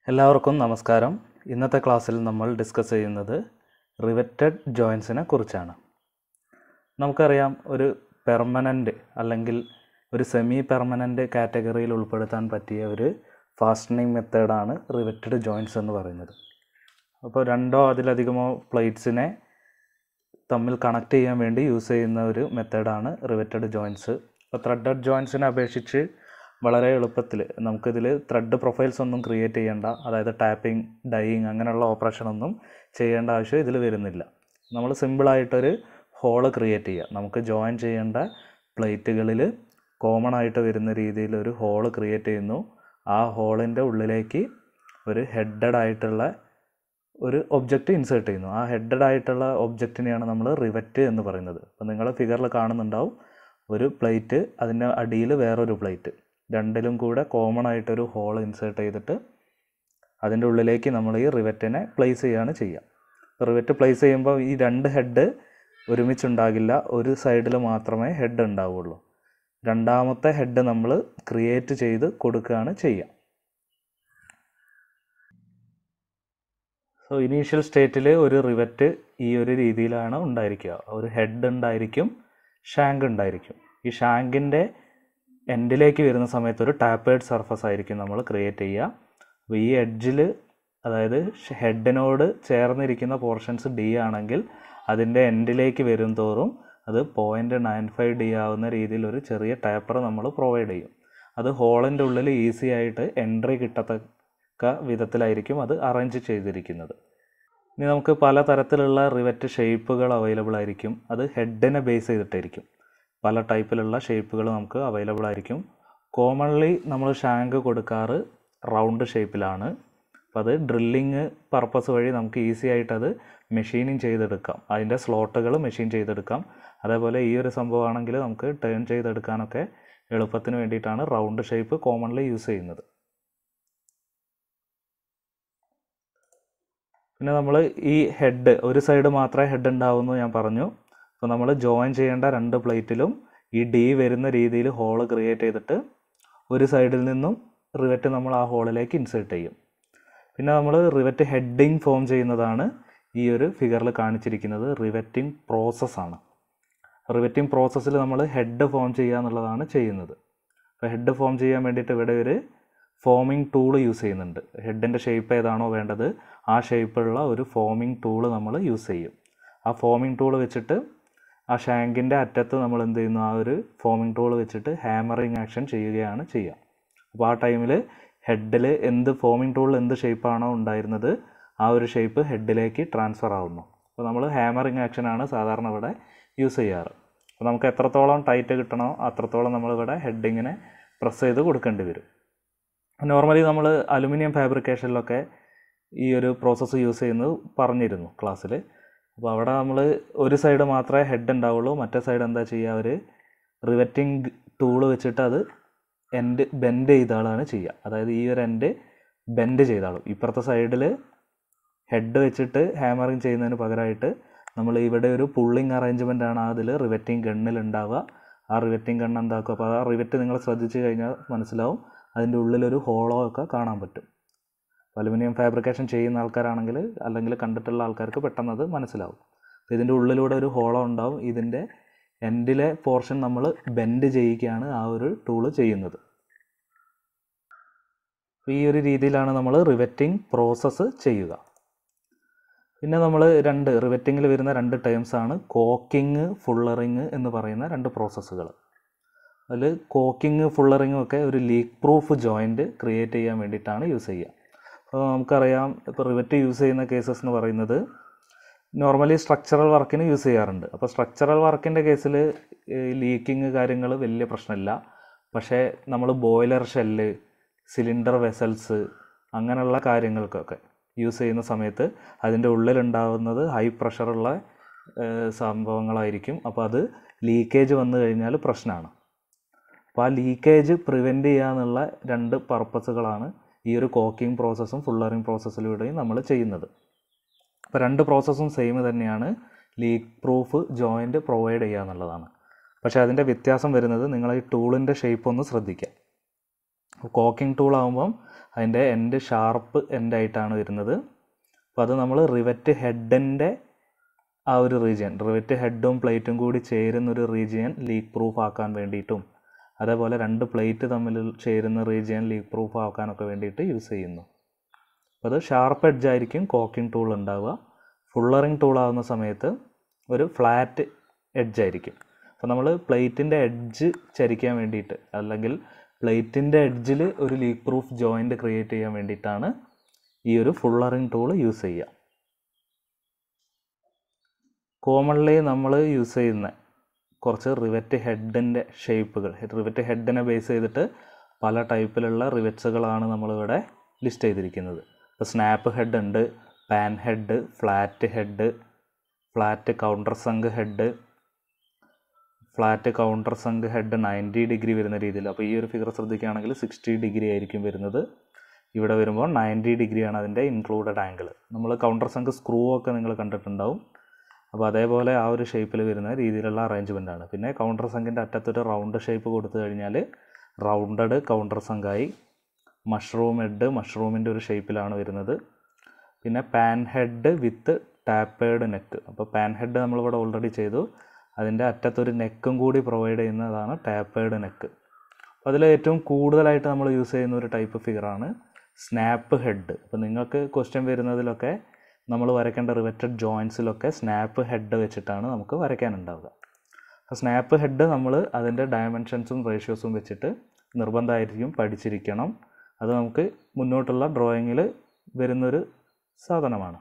എല്ലാവർക്കും നമസ്കാരം ഇന്നത്തെ ക്ലാസ്സിൽ നമ്മൾ ഡിസ്കസ് ചെയ്യുന്നത് റിവറ്റഡ് ജോയിൻസിനെ കുറിച്ചാണ് നമുക്കറിയാം ഒരു പെർമനൻ്റ് അല്ലെങ്കിൽ ഒരു സെമി പെർമനൻ്റ് കാറ്റഗറിയിൽ ഉൾപ്പെടുത്താൻ പറ്റിയ ഒരു ഫാസ്റ്റനിങ് മെത്തേഡാണ് റിവറ്റഡ് ജോയിൻസ് എന്ന് പറയുന്നത് അപ്പോൾ രണ്ടോ അതിലധികമോ പ്ലേറ്റ്സിനെ തമ്മിൽ കണക്ട് ചെയ്യാൻ വേണ്ടി യൂസ് ചെയ്യുന്ന ഒരു മെത്തേഡാണ് റിവറ്റഡ് ജോയിൻസ് അപ്പോൾ ത്രെഡഡ് ജോയിൻസിനെ അപേക്ഷിച്ച് വളരെ എളുപ്പത്തിൽ നമുക്കിതിൽ ത്രെഡ് പ്രൊഫൈൽസ് ഒന്നും ക്രിയേറ്റ് ചെയ്യേണ്ട അതായത് ടാപ്പിംഗ് ഡൈയിങ് അങ്ങനെയുള്ള ഓപ്പറേഷൻ ഒന്നും ചെയ്യേണ്ട ആവശ്യം ഇതിൽ വരുന്നില്ല നമ്മൾ സിമ്പിളായിട്ടൊരു ഹോള് ക്രിയേറ്റ് ചെയ്യുക നമുക്ക് ജോയിൻ ചെയ്യേണ്ട പ്ലേറ്റുകളിൽ കോമൺ ആയിട്ട് വരുന്ന രീതിയിൽ ഒരു ഹോള് ക്രിയേറ്റ് ചെയ്യുന്നു ആ ഹോളിൻ്റെ ഉള്ളിലേക്ക് ഒരു ഹെഡഡ് ആയിട്ടുള്ള ഒരു ഒബ്ജക്റ്റ് ഇൻസേർട്ട് ചെയ്യുന്നു ആ ഹെഡഡ് ആയിട്ടുള്ള ഒബ്ജക്റ്റിനെയാണ് നമ്മൾ റിവറ്റ് എന്ന് പറയുന്നത് അപ്പോൾ നിങ്ങൾ ഫിഗറിൽ കാണുന്നുണ്ടാവും ഒരു പ്ലേറ്റ് അതിൻ്റെ അടിയിൽ വേറൊരു പ്ലേറ്റ് രണ്ടിലും കൂടെ കോമൺ ആയിട്ടൊരു ഹോൾ ഇൻസേർട്ട് ചെയ്തിട്ട് അതിൻ്റെ ഉള്ളിലേക്ക് നമ്മൾ ഈ റിവറ്റിനെ പ്ലേസ് ചെയ്യുകയാണ് ചെയ്യുക റിവറ്റ് പ്ലേസ് ചെയ്യുമ്പോൾ ഈ രണ്ട് ഹെഡ് ഒരുമിച്ചുണ്ടാകില്ല ഒരു സൈഡിൽ മാത്രമേ ഹെഡ് ഉണ്ടാവുള്ളൂ രണ്ടാമത്തെ ഹെഡ് നമ്മൾ ക്രിയേറ്റ് ചെയ്ത് കൊടുക്കുകയാണ് ചെയ്യുക സോ ഇനീഷ്യൽ സ്റ്റേറ്റിൽ ഒരു റിവറ്റ് ഈ ഒരു രീതിയിലാണ് ഉണ്ടായിരിക്കുക ഒരു ഹെഡ് ഉണ്ടായിരിക്കും ഷാങ്ക് ഉണ്ടായിരിക്കും ഈ ഷാങ്കിൻ്റെ എൻഡിലേക്ക് വരുന്ന സമയത്ത് ഒരു ടാപ്പേഡ് സർഫസ് ആയിരിക്കും നമ്മൾ ക്രിയേറ്റ് ചെയ്യുക അപ്പോൾ ഈ എഡ്ജിൽ അതായത് ഹെഡിനോട് ചേർന്നിരിക്കുന്ന പോർഷൻസ് ഡി ആണെങ്കിൽ അതിൻ്റെ എൻഡിലേക്ക് വരും തോറും അത് പോയിൻറ്റ് നയൻ ഫൈവ് ഡി ആവുന്ന രീതിയിൽ ഒരു ചെറിയ ടാപ്പർ നമ്മൾ പ്രൊവൈഡ് ചെയ്യും അത് ഹോളിൻ്റെ ഉള്ളിൽ ഈസി ആയിട്ട് എൻട്രി കിട്ടത്തക്ക വിധത്തിലായിരിക്കും അത് അറേഞ്ച് ചെയ്തിരിക്കുന്നത് ഇനി നമുക്ക് പല തരത്തിലുള്ള റിവറ്റ് ഷേപ്പുകൾ അവൈലബിൾ ആയിരിക്കും അത് ഹെഡിനെ ബേസ് ചെയ്തിട്ടായിരിക്കും പല ടൈപ്പിലുള്ള ഷേപ്പുകൾ നമുക്ക് അവൈലബിൾ ആയിരിക്കും കോമൺലി നമ്മൾ ഷാങ്ക് കൊടുക്കാറ് റൗണ്ട് ഷേപ്പിലാണ് അപ്പോൾ അത് ഡ്രില്ലിങ് പർപ്പസ് വഴി നമുക്ക് ഈസി ആയിട്ട് അത് മെഷീനിങ് ചെയ്തെടുക്കാം അതിൻ്റെ സ്ലോട്ടുകൾ മെഷീൻ ചെയ്തെടുക്കാം അതേപോലെ ഈ ഒരു സംഭവമാണെങ്കിൽ നമുക്ക് ടേൺ ചെയ്തെടുക്കാനൊക്കെ എളുപ്പത്തിന് വേണ്ടിയിട്ടാണ് റൗണ്ട് ഷേപ്പ് കോമൺലി യൂസ് ചെയ്യുന്നത് പിന്നെ നമ്മൾ ഈ ഹെഡ് ഒരു സൈഡ് മാത്രമേ ഹെഡ് ഉണ്ടാവുമെന്ന് ഞാൻ പറഞ്ഞു അപ്പോൾ നമ്മൾ ജോയിൻ ചെയ്യേണ്ട രണ്ട് പ്ലേറ്റിലും ഈ ഡി വരുന്ന രീതിയിൽ ഹോള് ക്രിയേറ്റ് ചെയ്തിട്ട് ഒരു സൈഡിൽ നിന്നും റിവറ്റ് നമ്മൾ ആ ഹോളിലേക്ക് ഇൻസേർട്ട് ചെയ്യും പിന്നെ നമ്മൾ റിവറ്റ് ഹെഡിങ് ഫോം ചെയ്യുന്നതാണ് ഈ ഒരു ഫിഗറിൽ കാണിച്ചിരിക്കുന്നത് റിവറ്റിംഗ് പ്രോസസ്സാണ് റിവറ്റിംഗ് പ്രോസസ്സിൽ നമ്മൾ ഹെഡ് ഫോം ചെയ്യുക എന്നുള്ളതാണ് ചെയ്യുന്നത് അപ്പോൾ ഹെഡ് ഫോം ചെയ്യാൻ വേണ്ടിയിട്ട് ഇവിടെ ഒരു ഫോമിംഗ് ടൂൾ യൂസ് ചെയ്യുന്നുണ്ട് ഹെഡിൻ്റെ ഷേപ്പ് ഏതാണോ വേണ്ടത് ആ ഷേപ്പുള്ള ഒരു ഫോമിംഗ് ടൂൾ നമ്മൾ യൂസ് ചെയ്യും ആ ഫോമിംഗ് ടൂൾ വെച്ചിട്ട് ആ ഷാങ്കിൻ്റെ അറ്റത്ത് നമ്മൾ എന്ത് ചെയ്യുന്നു ആ ഒരു ഫോമിംഗ് ടൂൾ വെച്ചിട്ട് ഹാമറിങ് ആക്ഷൻ ചെയ്യുകയാണ് ചെയ്യുക അപ്പോൾ ആ ടൈമിൽ ഹെഡിൽ എന്ത് ഫോമിംഗ് ടൂളിൽ എന്ത് ഷേപ്പാണോ ഉണ്ടായിരുന്നത് ആ ഒരു ഷേപ്പ് ഹെഡിലേക്ക് ട്രാൻസ്ഫർ ആവുന്നു അപ്പോൾ നമ്മൾ ഹാമറിങ് ആക്ഷനാണ് സാധാരണ ഇവിടെ യൂസ് ചെയ്യാറ് അപ്പോൾ നമുക്ക് എത്രത്തോളം ടൈറ്റ് കിട്ടണോ അത്രത്തോളം നമ്മളിവിടെ ഹെഡിങ്ങിനെ പ്രസ് ചെയ്ത് കൊടുക്കേണ്ടി വരും നോർമലി നമ്മൾ അലുമിനിയം ഫാബ്രിക്കേഷനിലൊക്കെ ഈ ഒരു പ്രോസസ്സ് യൂസ് ചെയ്യുന്നത് പറഞ്ഞിരുന്നു ക്ലാസ്സിൽ അപ്പോൾ അവിടെ നമ്മൾ ഒരു സൈഡ് മാത്രമേ ഹെഡ് ഉണ്ടാവുള്ളൂ മറ്റേ സൈഡ് എന്താ ചെയ്യുക ഒരു റിവറ്റിംഗ് ടൂള് വെച്ചിട്ട് അത് എൻഡ് ബെൻഡ് ചെയ്താളാണ് ചെയ്യുക അതായത് ഈ ഒരു എൻഡ് ബെൻഡ് ചെയ്താളും ഇപ്പുറത്തെ സൈഡിൽ ഹെഡ് വെച്ചിട്ട് ഹാമറിങ് ചെയ്യുന്നതിന് പകരമായിട്ട് നമ്മൾ ഇവിടെ ഒരു പുള്ളിങ് അറേഞ്ച്മെൻ്റ് ആണ് അതിൽ റിവറ്റിംഗ് ഗണ്ണിൽ ഉണ്ടാവുക ആ റിവറ്റിംഗ് ഗണ്ണ് എന്താക്കും അപ്പോൾ ആ റിവറ്റ് നിങ്ങൾ ശ്രദ്ധിച്ച് കഴിഞ്ഞാൽ മനസ്സിലാവും അതിൻ്റെ ഉള്ളിലൊരു ഹോളോ ഒക്കെ കാണാൻ പറ്റും അലുമിനിയം ഫാബ്രിക്കേഷൻ ചെയ്യുന്ന ആൾക്കാരാണെങ്കിൽ അല്ലെങ്കിൽ കണ്ടിട്ടുള്ള ആൾക്കാർക്ക് പെട്ടെന്ന് അത് മനസ്സിലാവും ഇതിൻ്റെ ഉള്ളിലൂടെ ഒരു ഹോളോ ഉണ്ടാവും ഇതിൻ്റെ എൻഡിലെ പോർഷൻ നമ്മൾ ബെൻഡ് ചെയ്യിക്കുകയാണ് ആ ഒരു ടൂള് ചെയ്യുന്നത് ഈ ഒരു രീതിയിലാണ് നമ്മൾ റിവറ്റിംഗ് പ്രോസസ്സ് ചെയ്യുക പിന്നെ നമ്മൾ രണ്ട് റിവറ്റിങ്ങിൽ വരുന്ന രണ്ട് ടേംസ് ആണ് കോക്കിങ് ഫുള്ളറിങ് എന്ന് പറയുന്ന രണ്ട് പ്രോസസ്സുകൾ അതിൽ കോക്കിങ് ഫുള്ളറിങ്ങും ഒക്കെ ഒരു ലീക്ക് പ്രൂഫ് ജോയിൻറ്റ് ക്രിയേറ്റ് ചെയ്യാൻ വേണ്ടിയിട്ടാണ് യൂസ് ചെയ്യുക അപ്പോൾ നമുക്കറിയാം ഇപ്പോൾ റിവറ്റ് യൂസ് ചെയ്യുന്ന കേസസ് എന്ന് പറയുന്നത് നോർമലി സ്ട്രക്ചറൽ വർക്കിന് യൂസ് ചെയ്യാറുണ്ട് അപ്പോൾ സ്ട്രക്ചറൽ വർക്കിൻ്റെ കേസിൽ ലീക്കിങ് കാര്യങ്ങൾ വലിയ പ്രശ്നമില്ല പക്ഷേ നമ്മൾ ബോയിലർ ഷെല്ല് സിലിണ്ടർ വെസൽസ് അങ്ങനെയുള്ള കാര്യങ്ങൾക്കൊക്കെ യൂസ് ചെയ്യുന്ന സമയത്ത് അതിൻ്റെ ഉള്ളിലുണ്ടാവുന്നത് ഹൈ പ്രഷറുള്ള സംഭവങ്ങളായിരിക്കും അപ്പോൾ അത് ലീക്കേജ് വന്നു കഴിഞ്ഞാൽ പ്രശ്നമാണ് അപ്പോൾ ആ ലീക്കേജ് പ്രിവെൻറ്റ് ചെയ്യുക എന്നുള്ള രണ്ട് പർപ്പസുകളാണ് ഈ ഒരു കോക്കിംഗ് പ്രോസസ്സും ഫുള്ളറിങ് പ്രോസസ്സിലൂടെയും നമ്മൾ ചെയ്യുന്നത് അപ്പോൾ രണ്ട് പ്രോസസ്സും സെയിം തന്നെയാണ് ലീക്ക് പ്രൂഫ് ജോയിൻറ്റ് പ്രൊവൈഡ് ചെയ്യുക എന്നുള്ളതാണ് പക്ഷേ അതിൻ്റെ വ്യത്യാസം വരുന്നത് നിങ്ങൾ ഈ ടൂളിൻ്റെ ഷേപ്പ് ഒന്ന് ശ്രദ്ധിക്കുക കോക്കിംഗ് ടൂൾ ആകുമ്പം അതിൻ്റെ എൻഡ് ഷാർപ്പ് എൻഡായിട്ടാണ് വരുന്നത് അപ്പോൾ അത് നമ്മൾ റിവറ്റ് ഹെഡിൻ്റെ ആ ഒരു റീജിയൻ റിവറ്റ് ഹെഡും പ്ലേറ്റും കൂടി ചേരുന്ന ഒരു റീജിയൻ ലീക്ക് പ്രൂഫ് ആക്കാൻ വേണ്ടിയിട്ടും അതേപോലെ രണ്ട് പ്ലേറ്റ് തമ്മിൽ ചേരുന്ന റീജിയൻ ലീക്ക് പ്രൂഫ് ആക്കാനൊക്കെ വേണ്ടിയിട്ട് യൂസ് ചെയ്യുന്നു അപ്പോൾ അത് ഷാർപ്പ് എഡ്ജ് ആയിരിക്കും കോക്കിംഗ് ടൂൾ ഉണ്ടാവുക ഫുള്ളറിങ് ടൂൾ ആവുന്ന സമയത്ത് ഒരു ഫ്ലാറ്റ് എഡ്ജ് ആയിരിക്കും അപ്പോൾ നമ്മൾ പ്ലേറ്റിൻ്റെ എഡ്ജ് ചരിക്കാൻ വേണ്ടിയിട്ട് അല്ലെങ്കിൽ പ്ലേറ്റിൻ്റെ എഡ്ജിൽ ഒരു ലീക്ക് പ്രൂഫ് ജോയിൻ്റ് ക്രിയേറ്റ് ചെയ്യാൻ വേണ്ടിയിട്ടാണ് ഈ ഒരു ഫുള്ളറിങ് ടൂൾ യൂസ് ചെയ്യുക കോമൺലി നമ്മൾ യൂസ് ചെയ്യുന്ന കുറച്ച് റിവറ്റ് ഹെഡിൻ്റെ ഷേപ്പുകൾ റിവറ്റ് ഹെഡിനെ ബേസ് ചെയ്തിട്ട് പല ടൈപ്പിലുള്ള റിവറ്റ്സുകളാണ് നമ്മളിവിടെ ലിസ്റ്റ് ചെയ്തിരിക്കുന്നത് ഇപ്പോൾ സ്നാപ്പ് ഹെഡ് ഉണ്ട് pan head flat head flat countersunk head flat countersunk head ninety degree വരുന്ന രീതിയിൽ അപ്പോൾ ഈ ഒരു ഫിഗർ ശ്രദ്ധിക്കുകയാണെങ്കിൽ സിക്സ്റ്റി ഡിഗ്രി ആയിരിക്കും വരുന്നത് ഇവിടെ വരുമ്പോൾ നയൻറ്റി ഡിഗ്രിയാണ് അതിൻ്റെ ഇൻക്ലൂഡഡ് ആംഗിൾ നമ്മൾ കൗണ്ടർ സങ്ക് സ്ക്രൂ ഒക്കെ നിങ്ങൾ കണ്ടിട്ടുണ്ടാവും അപ്പോൾ അതേപോലെ ആ ഒരു ഷേപ്പിൽ വരുന്ന രീതിയിലുള്ള അറേഞ്ച്മെൻ്റ് ആണ് പിന്നെ കൗണ്ടർ സംഖിൻ്റെ അറ്റത്തൊരു റൗണ്ട് ഷേപ്പ് കൊടുത്തു കഴിഞ്ഞാൽ റൗണ്ടഡ് കൗണ്ടർ സംഘായി മഷ്റൂം ഹെഡ് മഷ്റൂമിൻ്റെ ഒരു ഷേപ്പിലാണ് വരുന്നത് പിന്നെ pan head with tapered neck അപ്പോൾ പാൻ ഹെഡ് നമ്മളിവിടെ ഓൾറെഡി ചെയ്തു അതിൻ്റെ അറ്റത്തൊരു നെക്കും കൂടി പ്രൊവൈഡ് ചെയ്യുന്നതാണ് ടാപ്പേഡ് നെക്ക് അപ്പോൾ അതിൽ ഏറ്റവും കൂടുതലായിട്ട് നമ്മൾ യൂസ് ചെയ്യുന്ന ഒരു ടൈപ്പ് ഫിഗറാണ് സ്നാപ്പ് ഹെഡ് അപ്പോൾ നിങ്ങൾക്ക് ക്വസ്റ്റ്യൻ വരുന്നതിലൊക്കെ നമ്മൾ വരയ്ക്കേണ്ട റിവറ്റഡ് ജോയിൻസിലൊക്കെ സ്നാപ്പ് ഹെഡ് വെച്ചിട്ടാണ് നമുക്ക് വരയ്ക്കാനുണ്ടാവുക അപ്പോൾ സ്നാപ്പ് ഹെഡ് നമ്മൾ അതിൻ്റെ ഡയമെൻഷൻസും റേഷ്യോസും വെച്ചിട്ട് നിർബന്ധമായിരിക്കും പഠിച്ചിരിക്കണം അത് നമുക്ക് മുന്നോട്ടുള്ള ഡ്രോയിങ്ങിൽ വരുന്നൊരു സാധനമാണ്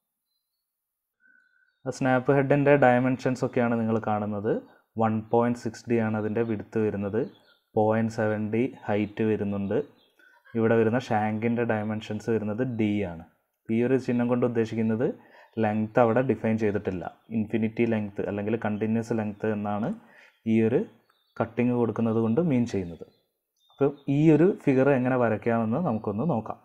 സ്നാപ്പ് ഹെഡിൻ്റെ ഡയമെൻഷൻസ് ഒക്കെയാണ് നിങ്ങൾ കാണുന്നത് വൺ പോയിൻറ്റ് സിക്സ് ഡി ആണ് അതിൻ്റെ വിടുത്ത് വരുന്നത് പോയിൻറ്റ് സെവൻ ഡി ഹൈറ്റ് വരുന്നുണ്ട് ഇവിടെ വരുന്ന ഷാങ്കിൻ്റെ ഡയമെൻഷൻസ് വരുന്നത് ഡി ആണ് ഈ ഒരു ചിഹ്നം കൊണ്ട് ഉദ്ദേശിക്കുന്നത് ലെങ്ത് അവിടെ ഡിഫൈൻ ചെയ്തിട്ടില്ല ഇൻഫിനിറ്റി ലെങ്ത് അല്ലെങ്കിൽ കണ്ടിന്യൂസ് ലെങ്ത് എന്നാണ് ഈ ഒരു കട്ടിങ് കൊടുക്കുന്നത് കൊണ്ട് മീൻ ചെയ്യുന്നത് അപ്പോൾ ഈ ഒരു ഫിഗർ എങ്ങനെ വരയ്ക്കാമെന്ന് നമുക്കൊന്ന് നോക്കാം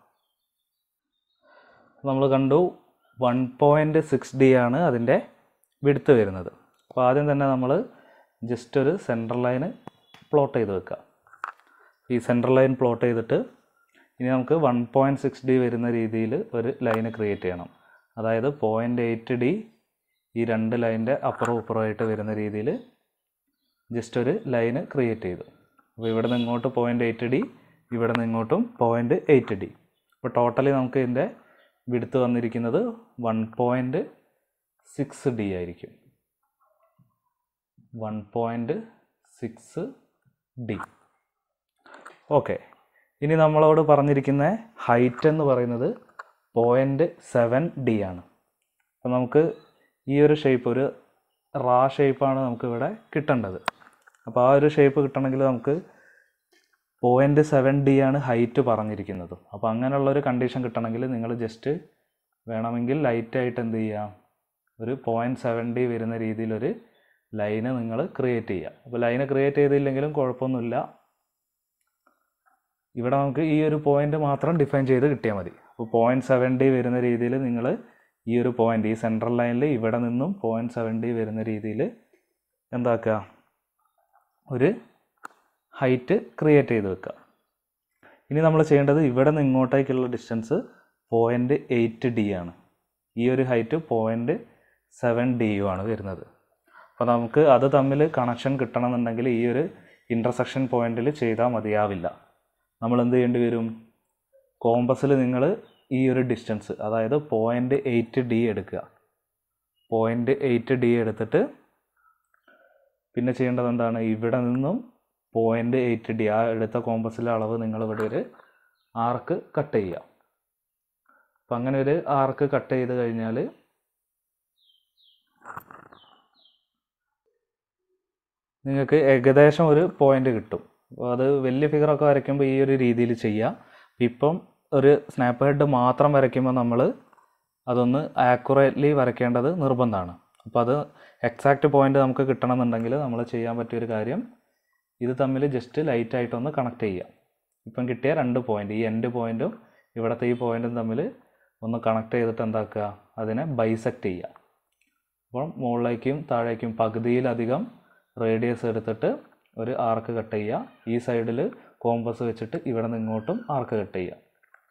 നമ്മൾ കണ്ടു വൺ പോയിൻറ്റ് സിക്സ് ഡി ആണ് അതിൻ്റെ വിടുത്ത് വരുന്നത് അപ്പോൾ ആദ്യം തന്നെ നമ്മൾ ജസ്റ്റ് ഒരു സെൻറ്റർ ലൈന് പ്ലോട്ട് ചെയ്ത് വെക്കുക ഈ സെൻറ്റർ ലൈൻ പ്ലോട്ട് ചെയ്തിട്ട് ഇനി നമുക്ക് വൺ പോയിൻറ്റ് സിക്സ് ഡി വരുന്ന രീതിയിൽ ഒരു ലൈന് ക്രിയേറ്റ് ചെയ്യണം അതായത് പോയിൻറ്റ് എയ്റ്റ് ഡി ഈ രണ്ട് ലൈൻ്റെ അപ്പുറം ഇപ്പുറമായിട്ട് വരുന്ന രീതിയിൽ ജസ്റ്റ് ഒരു ലൈന് ക്രിയേറ്റ് ചെയ്തു അപ്പോൾ ഇവിടെ നിന്ന് ഇങ്ങോട്ട് പോയിൻറ്റ് എയ്റ്റ് ഡി ഇവിടെ നിന്ന് ഇങ്ങോട്ടും പോയിൻറ്റ് എയ്റ്റ് ഡി അപ്പോൾ ടോട്ടലി നമുക്ക് ഇതിൻ്റെ വിടുത്ത് വന്നിരിക്കുന്നത് വൺ പോയിൻറ്റ് സിക്സ് ഡി ആയിരിക്കും one point six D okay ഇനി നമ്മളോട് പറഞ്ഞിരിക്കുന്ന ഹൈറ്റ് എന്ന് പറയുന്നത് പോയിൻറ്റ് സെവൻ ഡി ആണ് അപ്പോൾ നമുക്ക് ഈ ഒരു ഷേപ്പ് ഒരു റാ ഷേപ്പാണ് നമുക്ക് ഇവിടെ കിട്ടേണ്ടത് അപ്പോൾ ആ ഒരു ഷേപ്പ് കിട്ടണമെങ്കിൽ നമുക്ക് പോയിൻറ്റ് സെവൻ ഡി ആണ് ഹൈറ്റ് പറഞ്ഞിരിക്കുന്നത് അപ്പോൾ അങ്ങനെയുള്ള ഒരു കണ്ടീഷൻ കിട്ടണമെങ്കിൽ നിങ്ങൾ ജസ്റ്റ് വേണമെങ്കിൽ ലൈറ്റായിട്ട് എന്ത് ചെയ്യുക ഒരു പോയിൻറ്റ് സെവൻ ഡി വരുന്ന രീതിയിലൊരു ലൈന് നിങ്ങൾ ക്രിയേറ്റ് ചെയ്യുക അപ്പോൾ ലൈന് ക്രിയേറ്റ് ചെയ്തില്ലെങ്കിലും കുഴപ്പമൊന്നുമില്ല ഇവിടെ നമുക്ക് ഈ ഒരു പോയിന്റ് മാത്രം ഡിഫൈൻ ചെയ്ത് കിട്ടിയാൽ മതി അപ്പോൾ പോയിൻറ്റ് സെവൻ ഡി വരുന്ന രീതിയിൽ നിങ്ങൾ ഈ ഒരു പോയിന്റ് ഈ സെൻട്രൽ ലൈനിൽ ഇവിടെ നിന്നും പോയിൻറ്റ് സെവൻ ഡി വരുന്ന രീതിയിൽ എന്താക്കുക ഒരു ഹൈറ്റ് ക്രിയേറ്റ് ചെയ്ത് വെക്കുക ഇനി നമ്മൾ ചെയ്യേണ്ടത് ഇവിടെ നിന്ന് ഇങ്ങോട്ടേക്കുള്ള ഡിസ്റ്റൻസ് പോയിൻറ്റ് എയ്റ്റ് ഡി ആണ് ഈ ഒരു ഹൈറ്റ് പോയിൻറ്റ് സെവൻ ഡി യു ആണ് വരുന്നത് അപ്പോൾ നമുക്ക് അത് തമ്മിൽ കണക്ഷൻ കിട്ടണമെന്നുണ്ടെങ്കിൽ ഈ ഒരു ഇൻ്റർസെക്ഷൻ പോയിന്റിൽ ചെയ്താൽ മതിയാവില്ല നമ്മൾ എന്ത് ചെയ്യേണ്ടി വരും കോമ്പസിൽ നിങ്ങൾ ഈ ഒരു ഡിസ്റ്റൻസ് അതായത് പോയിൻറ്റ് എയ്റ്റ് ഡി എടുക്കുക പോയിൻറ്റ് എയ്റ്റ് ഡി എടുത്തിട്ട് പിന്നെ ചെയ്യേണ്ടത് എന്താണ് ഇവിടെ നിന്നും പോയിൻറ്റ് എയ്റ്റ് ഡി ആ എടുത്ത കോമ്പസിലെ അളവ് നിങ്ങൾ ഇവിടെ ഒരു ആർക്ക് കട്ട് ചെയ്യുക അപ്പം അങ്ങനെ ഒരു ആർക്ക് കട്ട് ചെയ്ത് കഴിഞ്ഞാൽ നിങ്ങൾക്ക് ഏകദേശം ഒരു പോയിന്റ് കിട്ടും അപ്പോൾ അത് വലിയ ഫിഗറൊക്കെ വരയ്ക്കുമ്പോൾ ഈ ഒരു രീതിയിൽ ചെയ്യാം ഇപ്പം ഒരു സ്നാപ്പ് ഹെഡ് മാത്രം വരയ്ക്കുമ്പോൾ നമ്മൾ അതൊന്ന് ആക്യുറേറ്റ്ലി വരയ്ക്കേണ്ടത് നിർബന്ധമാണ് അപ്പോൾ അത് എക്സാക്റ്റ് പോയിന്റ് നമുക്ക് കിട്ടണമെന്നുണ്ടെങ്കിൽ നമ്മൾ ചെയ്യാൻ പറ്റിയൊരു കാര്യം ഇത് തമ്മിൽ ജസ്റ്റ് ലൈറ്റായിട്ടൊന്ന് കണക്ട് ചെയ്യാം ഇപ്പം കിട്ടിയ രണ്ട് പോയിന്റ് ഈ എൻഡ് പോയിന്റും ഇവിടുത്തെ ഈ പോയിന്റും തമ്മിൽ ഒന്ന് കണക്ട് ചെയ്തിട്ട് എന്താക്കുക അതിനെ ബൈസെക്റ്റ് ചെയ്യുക അപ്പം മുകളിലേക്കും താഴേക്കും പകുതിയിലധികം റേഡിയസ് എടുത്തിട്ട് ഒരു ആർക്ക് കട്ട് ചെയ്യുക ഈ സൈഡിൽ കോമ്പസ് വെച്ചിട്ട് ഇവിടെ നിന്ന് ഇങ്ങോട്ടും ആർക്ക് കട്ട് ചെയ്യുക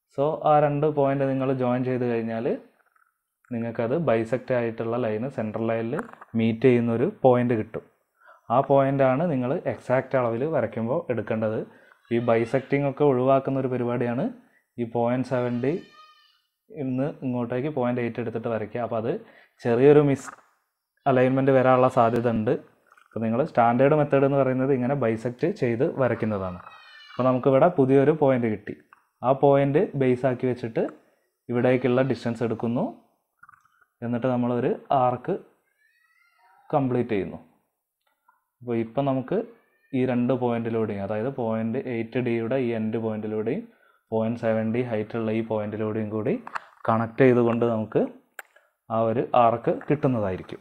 സോ ആ രണ്ട് പോയിന്റ് നിങ്ങൾ ജോയിൻ ചെയ്ത് കഴിഞ്ഞാൽ നിങ്ങൾക്കത് ബൈസെക്റ്റ് ആയിട്ടുള്ള ലൈന് സെൻട്രൽ ലൈനിൽ മീറ്റ് ചെയ്യുന്ന ഒരു പോയിന്റ് കിട്ടും ആ പോയിൻ്റാണ് നിങ്ങൾ എക്സാക്റ്റ് അളവിൽ വരയ്ക്കുമ്പോൾ എടുക്കേണ്ടത് ഈ ബൈസെക്റ്റിംഗ് ഒക്കെ ഒഴിവാക്കുന്ന ഒരു പരിപാടിയാണ് ഈ പോയിൻറ്റ് സെവൻറ്റി ഇന്ന് ഇങ്ങോട്ടേക്ക് പോയിൻ്റ് എയ്റ്റ് എടുത്തിട്ട് വരയ്ക്കുക അപ്പോൾ അത് ചെറിയൊരു മിസ് അലൈൻമെൻറ്റ് വരാനുള്ള സാധ്യത ഉണ്ട് അപ്പോൾ നിങ്ങൾ സ്റ്റാൻഡേർഡ് മെത്തേഡ് എന്ന് പറയുന്നത് ഇങ്ങനെ ബൈസെക്റ്റ് ചെയ്ത് വരയ്ക്കുന്നതാണ് അപ്പോൾ നമുക്കിവിടെ പുതിയൊരു പോയിൻ്റ് കിട്ടി ആ പോയിൻ്റ് ബേസ് ആക്കി വെച്ചിട്ട് ഇവിടേക്കുള്ള ഡിസ്റ്റൻസ് എടുക്കുന്നു എന്നിട്ട് നമ്മളൊരു ആർക്ക് കംപ്ലീറ്റ് ചെയ്യുന്നു അപ്പോൾ ഇപ്പം നമുക്ക് ഈ രണ്ട് പോയിന്റിലൂടെയും അതായത് പോയിന്റ് എയ്റ്റ് ഡിയുടെ ഈ എൻഡ് പോയിന്റിലൂടെയും പോയിന്റ് സെവൻ ഡി ഹൈറ്റുള്ള ഈ പോയിന്റിലൂടെയും കൂടി കണക്ട് ചെയ്തുകൊണ്ട് നമുക്ക് ആ ഒരു ആർക്ക് കിട്ടുന്നതായിരിക്കും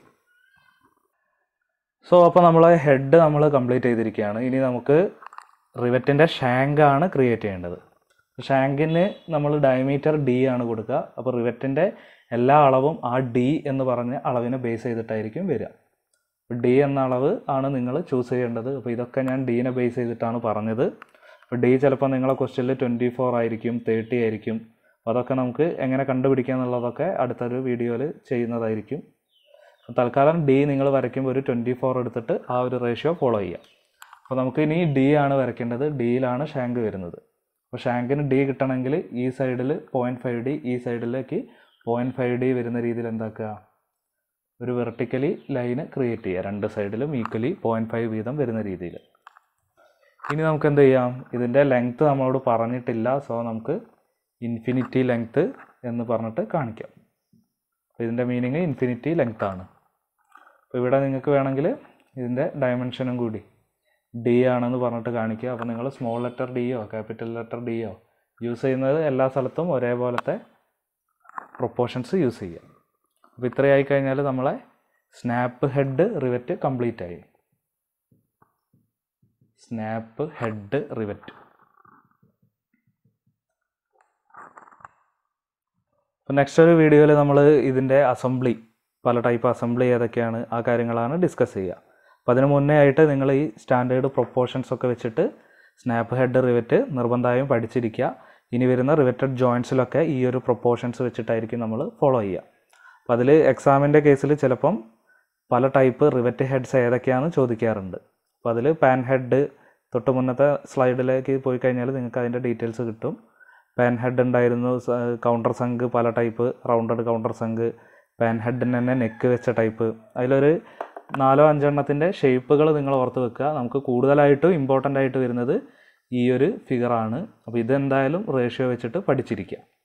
സോ അപ്പോൾ നമ്മൾ ഹെഡ് നമ്മൾ കംപ്ലീറ്റ് ചെയ്തിരിക്കുകയാണ് ഇനി നമുക്ക് റിവറ്റിൻ്റെ ഷാങ്കാണ് ക്രിയേറ്റ് ചെയ്യേണ്ടത് ഷാങ്കിന് നമ്മൾ ഡയമീറ്റർ ഡി ആണ് കൊടുക്കുക അപ്പോൾ റിവറ്റിൻ്റെ എല്ലാ അളവും ആ ഡി എന്ന് പറഞ്ഞ അളവിനെ ബേസ് ചെയ്തിട്ടായിരിക്കും വരിക ഡി എന്ന അളവ് ആണ് നിങ്ങൾ ചൂസ് ചെയ്യേണ്ടത് അപ്പോൾ ഇതൊക്കെ ഞാൻ ഡീനെ ബേസ് ചെയ്തിട്ടാണ് പറഞ്ഞത് അപ്പോൾ ഡി ചിലപ്പോൾ നിങ്ങളെ ക്വസ്റ്റ്യനിൽ ട്വൻറ്റി ഫോർ ആയിരിക്കും തേർട്ടി ആയിരിക്കും അപ്പോൾ അതൊക്കെ നമുക്ക് എങ്ങനെ കണ്ടുപിടിക്കുക എന്നുള്ളതൊക്കെ അടുത്തൊരു വീഡിയോയിൽ ചെയ്യുന്നതായിരിക്കും തൽക്കാലം ഡി നിങ്ങൾ വരയ്ക്കുമ്പോൾ ഒരു ട്വൻറ്റി ഫോർ എടുത്തിട്ട് ആ ഒരു റേഷ്യോ ഫോളോ ചെയ്യാം അപ്പോൾ നമുക്ക് ഇനി ഡി ആണ് വരയ്ക്കേണ്ടത് ഡിയിലാണ് ഷാങ്ക് വരുന്നത് അപ്പോൾ ഷാങ്കിന് ഡി കിട്ടണമെങ്കിൽ ഈ സൈഡിൽ പോയിൻറ്റ് ഫൈവ് ഡി ഈ സൈഡിലേക്ക് പോയിൻറ്റ് ഫൈവ് ഡി വരുന്ന രീതിയിൽ എന്താക്കുക ഒരു വെർട്ടിക്കലി ലൈന് ക്രിയേറ്റ് ചെയ്യുക രണ്ട് സൈഡിലും ഈക്വലി പോയിൻറ്റ് ഫൈവ് വീതം വരുന്ന രീതിയിൽ ഇനി നമുക്ക് എന്ത് ചെയ്യാം ഇതിൻ്റെ ലെങ്ത്ത് നമ്മളോട് പറഞ്ഞിട്ടില്ല സോ നമുക്ക് ഇൻഫിനിറ്റി ലെങ്ത്ത് എന്ന് പറഞ്ഞിട്ട് കാണിക്കാം അപ്പോൾ ഇതിൻ്റെ മീനിങ് ഇൻഫിനിറ്റി ലെങ്ത് ആണ് അപ്പോൾ ഇവിടെ നിങ്ങൾക്ക് വേണമെങ്കിൽ ഇതിൻ്റെ ഡയമെൻഷനും കൂടി ഡി ആണെന്ന് പറഞ്ഞിട്ട് കാണിക്കുക അപ്പോൾ നിങ്ങൾ സ്മോൾ ലെറ്റർ ഡിയോ ക്യാപിറ്റൽ ലെറ്റർ ഡിയോ യൂസ് ചെയ്യുന്നത് എല്ലാ സ്ഥലത്തും ഒരേപോലത്തെ പ്രൊപ്പോർഷൻസ് യൂസ് ചെയ്യുക അപ്പോൾ ഇത്രയായി കഴിഞ്ഞാൽ നമ്മളെ സ്നാപ്പ് ഹെഡ് റിവറ്റ് കംപ്ലീറ്റ് ആയി സ്നാപ്പ് ഹെഡ് റിവറ്റ് അപ്പോൾ നെക്സ്റ്റ് ഒരു വീഡിയോയിൽ നമ്മൾ ഇതിൻ്റെ അസംബ്ലി പല ടൈപ്പ് അസംബ്ലി ഏതൊക്കെയാണ് ആ കാര്യങ്ങളാണ് ഡിസ്കസ് ചെയ്യുക അപ്പോൾ അതിന് മുന്നേ ആയിട്ട് നിങ്ങൾ ഈ സ്റ്റാൻഡേർഡ് പ്രൊപ്പോർഷൻസ് ഒക്കെ വെച്ചിട്ട് സ്നാപ്പ് ഹെഡ് റിവറ്റ് നിർബന്ധമായും പഠിച്ചിരിക്കുക ഇനി വരുന്ന റിവറ്റഡ് ജോയിൻസിലൊക്കെ ഈ ഒരു പ്രൊപ്പോർഷൻസ് വെച്ചിട്ടായിരിക്കും നമ്മൾ ഫോളോ ചെയ്യുക അപ്പോൾ അതിൽ എക്സാമിൻ്റെ കേസിൽ ചിലപ്പം പല ടൈപ്പ് റിവറ്റ് ഹെഡ്സ് ഏതൊക്കെയാണെന്ന് ചോദിക്കാറുണ്ട് അപ്പോൾ അതിൽ പാൻ ഹെഡ് തൊട്ട് മുന്നത്തെ സ്ലൈഡിലേക്ക് പോയി കഴിഞ്ഞാൽ നിങ്ങൾക്ക് അതിൻ്റെ ഡീറ്റെയിൽസ് കിട്ടും പാൻ ഹെഡ് ഉണ്ടായിരുന്നു കൗണ്ടർ സങ്ക് പല type rounded counter sunk pan ഹെഡിന് തന്നെ നെക്ക് വെച്ച ടൈപ്പ് അതിലൊരു നാലോ അഞ്ചെണ്ണത്തിൻ്റെ ഷേപ്പുകൾ നിങ്ങൾ ഓർത്ത് വെക്കുക നമുക്ക് കൂടുതലായിട്ടും ഇമ്പോർട്ടൻ്റ് ആയിട്ട് വരുന്നത് ഈ ഒരു ഫിഗറാണ് അപ്പോൾ ഇതെന്തായാലും റേഷ്യോ വെച്ചിട്ട് പഠിച്ചിരിക്കുക